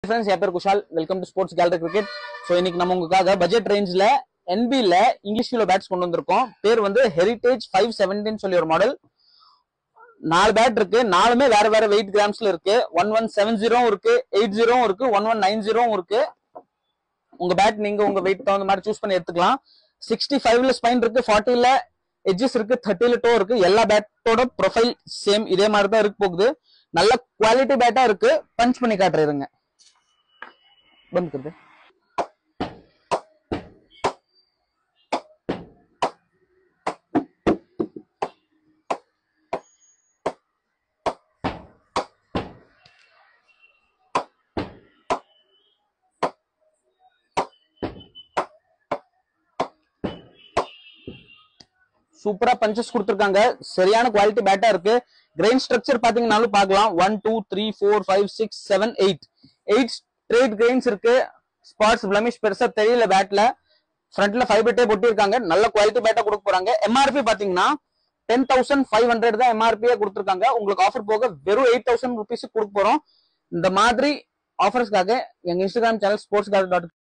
friends என் பேர் Kushal welcome to sports gallery cricket so இன்னைக்கு நம்ம உங்களுக்காக பட்ஜெட் ரேஞ்சில் என்பில இங்கிலீஷ் கிலோ பேட்ஸ் கொண்டு வந்திருக்கோம் பேர் வந்து ஹெரிடேஜ் ஃபைவ் செவன்டீன் சொல்லி ஒரு மாடல் நாலு பேட் இருக்கு நாலுமே வேற வேற வெயிட் கிராம்ஸ்ல இருக்கு ஒன் ஒன் செவன் ஜீரோவும் இருக்கு எயிட் ஜீரோவும் இருக்கு ஒன் ஒன் நைன் ஜீரோவும் இருக்கு உங்க பேட் நீங்க உங்க வெயிட் தகுந்த மாதிரி சூஸ் பண்ணி எடுத்துக்கலாம் சிக்ஸ்டி ஃபைவ்ல ஸ்பைன் இருக்கு ஃபார்ட்டில எட்ஜஸ் இருக்கு தேர்ட்டில டோ இருக்கு எல்லா பேட்டோட ப்ரொஃபைல் சேம் இதே மாதிரி தான் இருக்கு போகுது நல்ல குவாலிட்டி பேட்டா இருக்கு பஞ்ச் பண்ணி காட்டுறேங்க बंद कर दे சூப்பரா பஞ்சஸ் கொடுத்துருக்காங்க சரியான குவாலிட்டி பேட்டா இருக்கு கிரெயின் ஸ்ட்ரக்சர் பாத்தீங்கன்னாலும் பார்க்கலாம் one two three four five six seven eight eight straight grains இருக்கு ஸ்பாட்ஸ் பிளமிஷ் பெருசா தெரியல பேட்ல ஃப்ரண்ட்ல ஃபைபர் டேப் ஒட்டியிருக்காங்க நல்ல குவாலிட்டி பேட்டா கொடுக்க போறாங்க எம்ஆர்பி பாத்தீங்கன்னா டென் தௌசண்ட் ஃபைவ் ஹண்ட்ரட் தான் எம்ஆர்பியா கொடுத்துருக்காங்க உங்களுக்கு ஆஃபர் போக வெறும் எயிட் தௌசண்ட் ருபீஸ் கொடுக்க போறோம் இந்த மாதிரி ஆஃபர்ஸ்க்காக எங்க இன்ஸ்டாகிராம் சேனல் ஸ்போர்ட்ஸ் டாட்